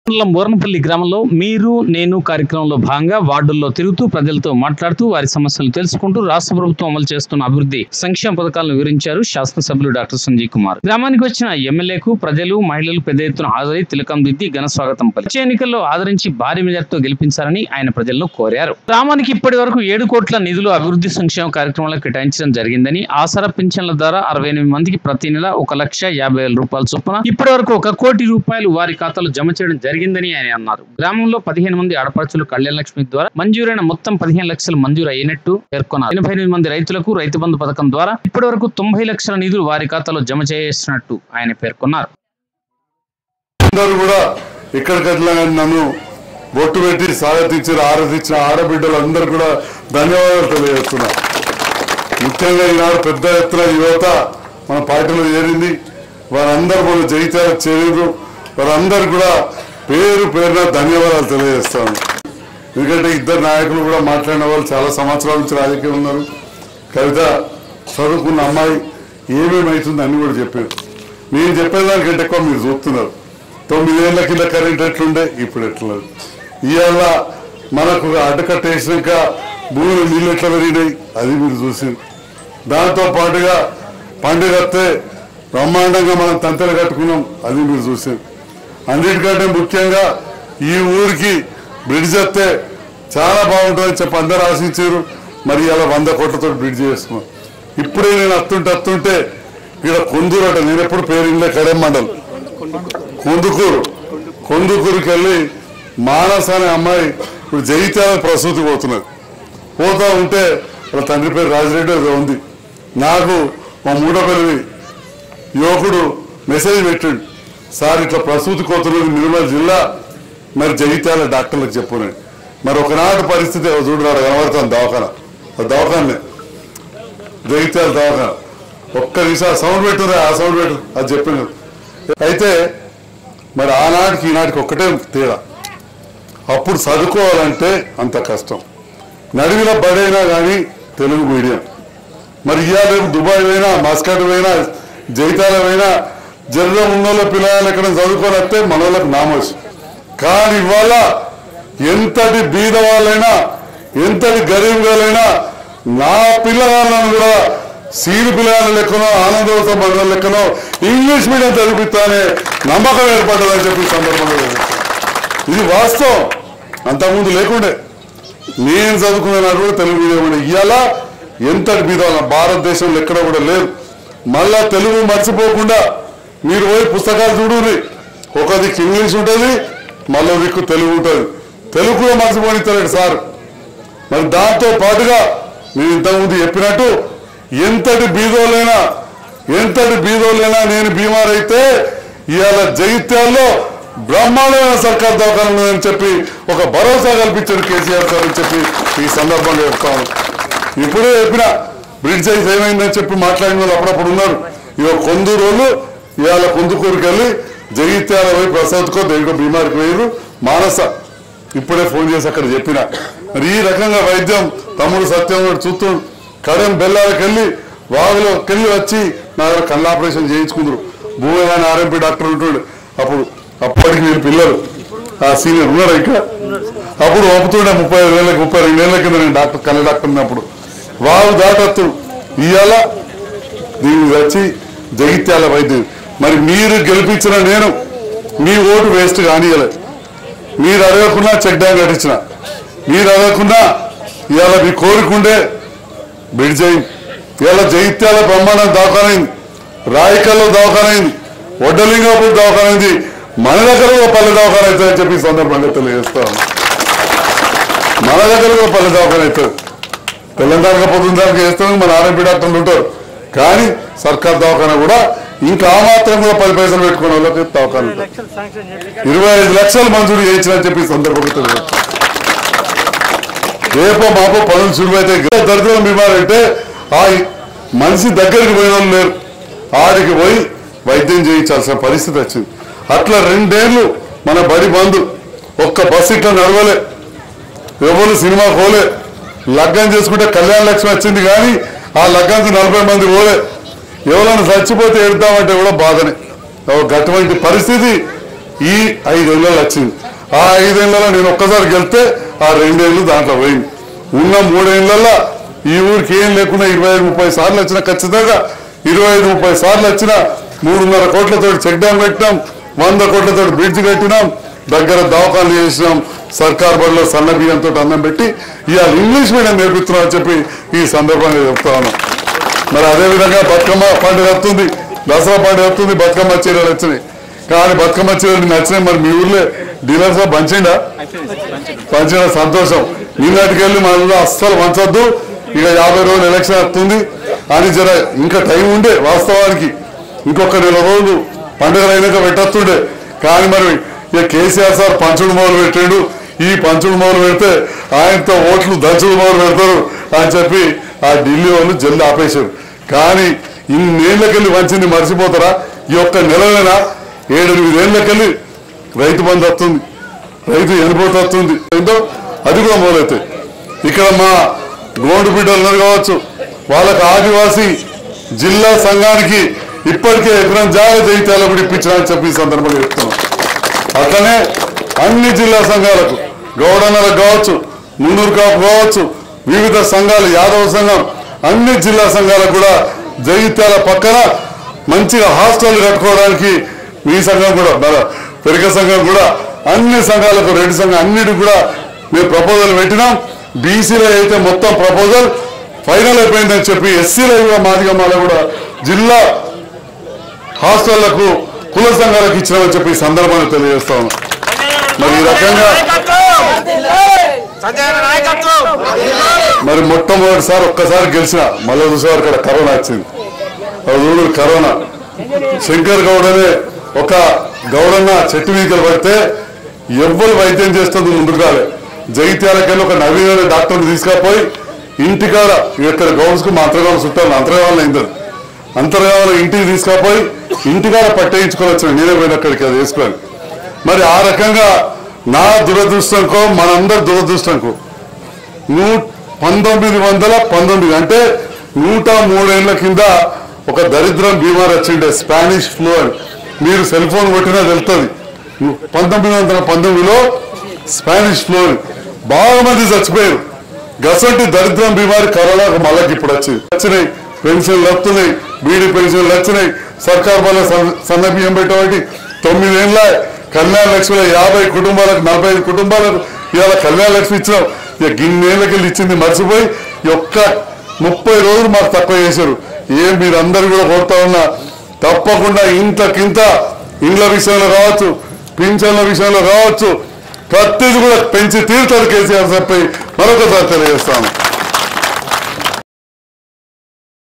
మండలం మోరనపల్లి గ్రామంలో మీరు నేను కార్యక్రమంలో భాగంగా వార్డుల్లో తిరుగుతూ ప్రజలతో మాట్లాడుతూ వారి సమస్యలు తెలుసుకుంటూ రాష్ట్ర ప్రభుత్వం అమలు చేస్తున్న అభివృద్ధి సంక్షేమ పథకాలను వివరించారు శాసనసభ్యులు డాక్టర్ సంజయ్ కుమార్ గ్రామానికి వచ్చిన ఎమ్మెల్యేకు ప్రజలు మహిళలు పెద్ద ఎత్తున హాజరై తిలకం దిద్ది ఘన స్వాగతం పలికి వచ్చే ఎన్నికల్లో ఆదరించి భారీ మెజార్టీతో గెలిపించారని ఆయన ప్రజలను కోరారు గ్రామానికి ఇప్పటి వరకు ఏడు కోట్ల నిధులు అభివృద్ధి సంక్షేమ కార్యక్రమాలకు కేటాయించడం జరిగిందని ఆసరా పింఛన్ల ద్వారా అరవై ఎనిమిది మందికి ప్రతి నెల ఒక లక్ష యాభై వేల రూపాయల చొప్పున ఇప్పటి వరకు ఒక కోటి రూపాయలు వారి ఖాతాలో జమ చేయడం జరిగిందని ఆయన అన్నారు గ్రామంలో పదిహేను మంది ఆడపడుచులు కళ్యాణ లక్ష్మి ద్వారా మంజూరైన మొత్తం పదిహేను లక్షలు మంజూరు అయినట్టు పేర్కొన్నారు ఎనభై ఎనిమిది మంది రైతులకు రైతు బంధు పథకం ద్వారా ఇప్పటి వరకు తొంభై లక్షల నిధులు వారి ఖాతాలో జమ చేస్తున్నట్టు ఆయన పేర్కొన్నారు అందరూ కూడా ఎక్కడికట్లా కానీ నన్ను బొట్టు పెట్టి స్వాగతించిన ఆరాధించిన ఆడబిడ్డలందరూ కూడా ధన్యవాదాలు తెలియజేస్తున్నా ముఖ్యంగా ఈనాడు పెద్ద ఎత్తున యువత మన పార్టీలో చేరింది వారందరూ మన జయితాలు చేరు వారందరూ కూడా పేరు పేరున ధన్యవాదాలు తెలియజేస్తాను ఎందుకంటే ఇద్దరు నాయకులు కూడా మాట్లాడిన వాళ్ళు చాలా సంవత్సరాల నుంచి రాజకీయం ఉన్నారు కవిత చదువుకున్న అమ్మాయి ఏమేమి అవుతుంది అని కూడా చెప్పారు నేను చెప్పేదానికంటే ఎక్కువ మీరు చూస్తున్నారు తొమ్మిదేళ్ల కింద కరెంట్ ఎట్లుండే ఇప్పుడు ఎట్లున్నది ఇవాళ మనకు అడ్డకట్ట వేసినాక భూమిలో నీళ్ళు ఎట్లా పెరిగినాయి అది మీరు చూసింది దాంతో పాటుగా పండుగ వస్తే బ్రహ్మాండంగా మనం తంతలు కట్టుకున్నాం అది మీరు చూసింది అన్నిటికంటే ముఖ్యంగా ఈ ఊరికి బ్రిడ్జ్ వస్తే చాలా బాగుంటుందని చెప్పి అందరు ఆశించారు మరి ఇలా వంద కోట్లతో బ్రిడ్జ్ చేసుకున్నాం ఇప్పుడే నేను వస్తుంటే వస్తుంటే ఇక్కడ కొందూరు అట నేను ఎప్పుడు పేరు ఇంట్లో కడెం మండలం కొందుకూరు కొందుకూరుకి వెళ్ళి మానస అనే అమ్మాయి ఇప్పుడు జగిత్యాల ప్రసూతి పోతున్నది పోతా ఉంటే వాళ్ళ తండ్రి పేరు రాజిరెడ్డి ఏదో ఉంది నాకు మా మూడపల్లి యువకుడు మెసేజ్ పెట్టాడు సార్ ఇట్లా ప్రసూతి కోతున్నది నిర్మల్ జిల్లా మరి జగిత్యాల డాక్టర్లకు చెప్పున్నాడు మరి ఒకనాటి పరిస్థితి చూడరాడు కనబడుతుంది దవాఖాన ఆ దవాఖానే జగిత్యాల దవాఖాన ఒక్క నిమిషం సౌండ్ పెట్టురా ఆ సౌండ్ పెట్టు అది చెప్పాను అయితే మరి ఆనాటికి ఈనాటికి ఒక్కటే తేడా అప్పుడు చదువుకోవాలంటే అంత కష్టం నడివిన బడైనా కానీ తెలుగు మీడియం మరి ఇవాళ దుబాయ్ పోయినా మస్కట్ పోయినా జైతాల పోయినా జర్ర ఉన్నోళ్ళ పిల్లలు ఎక్కడ చదువుకొని వస్తే మన వాళ్ళకి నామోస్ కానీ ఇవాళ ఎంతటి బీద వాళ్ళైనా ఎంతటి గరీబ్ వాళ్ళైనా నా పిల్లగాళ్ళను కూడా సీని పిల్లగాళ్ళ లెక్కనో ఆనందోత్సవ మండలం లెక్కనో ఇంగ్లీష్ మీడియం చదివిస్తానే నమ్మకం ఏర్పడ్డదని చెప్పి ఈ సందర్భంగా తెలియజేస్తున్నాను. ఇది వాస్తవం అంతకుముందు లేకుండే నేను చదువుకున్న కూడా తెలుగు మీడియం ఉండే ఇవాళ ఎంతటి మీద భారతదేశంలో ఎక్కడ కూడా లేదు మళ్ళా తెలుగు మర్చిపోకుండా మీరు పోయి పుస్తకాలు చూడుర్రి ఒక దిక్కు ఇంగ్లీష్ ఉంటుంది మళ్ళీ దిక్కు తెలుగు ఉంటుంది తెలుగు కూడా మర్చిపోనిస్తాడు సార్ మరి దాంతో పాటుగా నేను ఇంతకుముందు చెప్పినట్టు ఎంతటి బీదోళ్ళైనా ఎంతటి బీదోళ్ళైనా నేను బీమార్ అయితే ఇవాళ జగిత్యాల్లో బ్రహ్మాండమైన సర్కార్ దవాఖాన ఉందని చెప్పి ఒక భరోసా కల్పించాడు కేసీఆర్ సార్ అని చెప్పి ఈ సందర్భంగా చెప్తాను ఇప్పుడే చెప్పిన బ్రిడ్జ్ అయితే ఏమైందని చెప్పి మాట్లాడిన వాళ్ళు అప్పుడప్పుడు ఉన్నారు ఇక కొందు రోజులు ఇవాళ కొందుకూరుకి వెళ్ళి జగిత్యాల పోయి ప్రసవత్కో దేనికో బీమారికి పోయారు మానస ఇప్పుడే ఫోన్ చేసి అక్కడ చెప్పిన మరి ఈ రకంగా వైద్యం తమ్ముడు సత్యం కూడా చూస్తూ కడెం బెల్లాలకు వెళ్ళి వాగులోకి వెళ్ళి వచ్చి నా దగ్గర కళ్ళ ఆపరేషన్ చేయించుకుందరు భూమి అని ఆర్ఎంపీ డాక్టర్ ఉంటుండే అప్పుడు అప్పటికి వీళ్ళు పిల్లలు ఆ సీనియర్ ఉన్నారు ఇంకా అప్పుడు ఒప్పుతుండే ముప్పై ఐదు వేలకి ముప్పై రెండు వేల కింద నేను డాక్టర్ కళ్ళ డాక్టర్ ఉన్నప్పుడు వాగు దాటత్తు ఇవాళ దీన్ని వచ్చి జగిత్యాల వైద్యం మరి మీరు గెలిపించిన నేను మీ ఓటు వేస్ట్ కానియలేదు మీరు అడగకుండా చెక్ డ్యామ్ కట్టించిన మీరు అడగకుండా ఇవాళ మీ కోరికుండే బ్రిడ్జ్ అయింది ఇవాళ జగిత్యాల బ్రహ్మాండం దవాఖానైంది రాయికల్లో దవాఖానైంది వడ్డలింగాపూర్ దవాఖానైంది మన దగ్గర కూడా పల్లె దవాఖాన అవుతుందని చెప్పి ఈ సందర్భంగా తెలియజేస్తాను మన దగ్గర కూడా పల్లె దవాఖాన అవుతుంది తెలంగాణ పొద్దున్న దానికి చేస్తాను మన ఆర్ఎంపీ డాక్టర్లు ఉంటారు కానీ సర్కార్ దవాఖాన కూడా ఇంకా ఆ మాత్రం కూడా పది పైసలు పెట్టుకునే వాళ్ళకి దవాఖాన ఉంటుంది ఇరవై ఐదు లక్షలు మంజూరు చేయించిన చెప్పి ఈ సందర్భంగా తెలియజేస్తాను రేపో మాపో పనులు సులువైతే దరిద్రం బీమారు అంటే ఆ మనిషి దగ్గరికి పోయిన వాళ్ళు లేరు ఆడికి పోయి వైద్యం చేయించాల్సిన పరిస్థితి వచ్చింది అట్లా రెండేళ్లు మన బడి బంధు ఒక్క బస్సు ఇట్లా నడవలే ఎవరు సినిమా పోలే లగ్గం చేసుకుంటే కళ్యాణ లక్ష్మి వచ్చింది కానీ ఆ లగ్గానికి నలభై మంది పోలే ఎవరైనా చచ్చిపోతే ఎడతామంటే కూడా బాధనే ఒక అటువంటి పరిస్థితి ఈ ఐదేళ్ళలో వచ్చింది ఆ ఐదేళ్లలో నేను ఒక్కసారి గెలిస్తే ఆ రెండేళ్ళు దాంట్లో పోయింది ఉన్న మూడేళ్లలో ఈ ఊరికి ఏం లేకుండా ఇరవై ఐదు ముప్పై సార్లు వచ్చినా ఖచ్చితంగా ఇరవై ఐదు ముప్పై సార్లు వచ్చినా మూడున్నర కోట్లతో చెక్ డ్యామ్ పెట్టినాం వంద కోట్లతో బ్రిడ్జ్ కట్టినాం దగ్గర దవాఖాలు చేసినాం సర్కార్ బడిలో సన్న బియ్యంతో అన్నం పెట్టి ఇవాళ ఇంగ్లీష్ మీడియం నేర్పిస్తున్నాం అని చెప్పి ఈ సందర్భంగా చెప్తా ఉన్నాం మరి అదే విధంగా బతుకమ్మ పండుగ వస్తుంది దసరా పండుగ వస్తుంది బతుకమ్మ చీరలు వచ్చినాయి కానీ బతుకమ్మ చీరలు నచ్చినాయి మరి మీ ఊర్లో డీలర్స్ పంచిండా పంచిన సంతోషం నిన్నటికెళ్ళి మన ఊళ్ళో అస్సలు పంచొద్దు ఇక యాభై రోజులు ఎలక్షన్ వస్తుంది అని జర ఇంకా టైం ఉండే వాస్తవానికి ఇంకొక నెల రోజులు పండుగలు అయినాక పెట్టొస్తుండే కానీ మరి ఇక కేసీఆర్ సార్ పంచుడు మొదలు పెట్టాడు ఈ పంచుడు మొదలు పెడితే ఆయనతో ఓట్లు దంచుడు మొదలు పెడతారు అని చెప్పి ఆ ఢిల్లీ వాళ్ళు జల్లి ఆపేశారు కానీ ఇన్నేళ్ళకెళ్ళి వంచింది మర్చిపోతారా ఈ ఒక్క నెలలైనా ఏడెనిమిదేళ్ళకెళ్ళి రైతు బంధు వస్తుంది రైతు ఎనిపోతుంది ఏంటో అది కూడా మొదలవుతాయి ఇక్కడ మా గోండు బిడ్డలు కావచ్చు వాళ్ళకి ఆదివాసీ జిల్లా సంఘానికి ఇప్పటికే ఎకరం జాగ జైత్యాల కూడా ఇప్పించాలని చెప్పి ఈ సందర్భంగా చెప్తున్నాం అట్లనే అన్ని జిల్లా సంఘాలకు గౌడన్నలకు కావచ్చు మున్నూరు కాపు కావచ్చు వివిధ సంఘాలు యాదవ సంఘం అన్ని జిల్లా సంఘాలకు కూడా జగిత్యాల పక్కన మంచిగా హాస్టల్ కట్టుకోవడానికి మీ సంఘం కూడా మన పెరిగ సంఘం కూడా అన్ని సంఘాలకు రెడ్డి సంఘం అన్నిటికి కూడా మేము ప్రపోజల్ పెట్టినాం బీసీలో అయితే మొత్తం ప్రపోజల్ ఫైనల్ అయిపోయిందని చెప్పి ఎస్సీలో కూడా మాదిగమ్మాలో కూడా జిల్లా హాస్టళ్లకు కుల సంఘాలకు ఇచ్చినామని చెప్పి ఈ సందర్భాన్ని తెలియజేస్తా ఉన్నాం మరి ఈ రకంగా సంజయ్ నాయకత్వం మరి మొట్టమొదటిసారి ఒక్కసారి గెలిచిన మళ్ళీ చూసేవారు ఇక్కడ కరోనా వచ్చింది అది చూడు కరోనా శంకర్ గౌడ్ అనే ఒక గౌడన్న చెట్టు మీదకి పడితే ఎవ్వరు వైద్యం చేస్తుంది ముందుకు రాలే జగిత్యాలకెళ్ళి ఒక నవీన అనే డాక్టర్ని తీసుకపోయి ఇంటికాడ ఇక్కడ గౌడ్స్ కు మా అంతర్గాల చుట్టాలు అంతర్గాలను అయింది అంతర్గాల ఇంటికి తీసుకపోయి ఇంటికాడ పట్టేయించుకొని వచ్చిన నేనే పోయిన అక్కడికి అది వేసుకొని మరి ఆ రకంగా నా దురదృష్టంకో మనందరి దురదృష్టంకో నూ పంతొమ్మిది వందల పంతొమ్మిది అంటే నూట మూడేళ్ల కింద ఒక దరిద్రం బీమార్ వచ్చిండే స్పానిష్ ఫ్లూ అని మీరు సెల్ ఫోన్ కొట్టినా తెలుస్తుంది పంతొమ్మిది వందల పంతొమ్మిదిలో స్పానిష్ ఫ్లూ అని బాగా మంది చచ్చిపోయారు గసంటి దరిద్రం బీమారి కరోనా మళ్ళకి ఇప్పుడు వచ్చింది వచ్చినాయి పెన్షన్లు వస్తున్నాయి బీడీ పెన్షన్లు వచ్చినాయి సర్కార్ వల్ల సన్న బియ్యం పెట్టబట్టి తొమ్మిదేళ్ళ కళ్యాణ లక్ష్మిలో యాభై కుటుంబాలకు నలభై ఐదు కుటుంబాలకు ఇవాళ కళ్యాణ లక్ష్మి ఇచ్చినాం ఇక గిన్నేళ్ళకి వెళ్ళి ఇచ్చింది మర్చిపోయి ఈ ఒక్క ముప్పై రోజులు మాకు తక్కువ చేశారు ఏం మీరందరూ కూడా కోరుతా ఉన్నా తప్పకుండా ఇంతకింత ఇండ్ల విషయంలో కావచ్చు పింఛన్ల విషయంలో కావచ్చు ప్రతిది కూడా పెంచి తీరుతారు కేసీఆర్ చెప్పి మరొకసారి తెలియజేస్తాను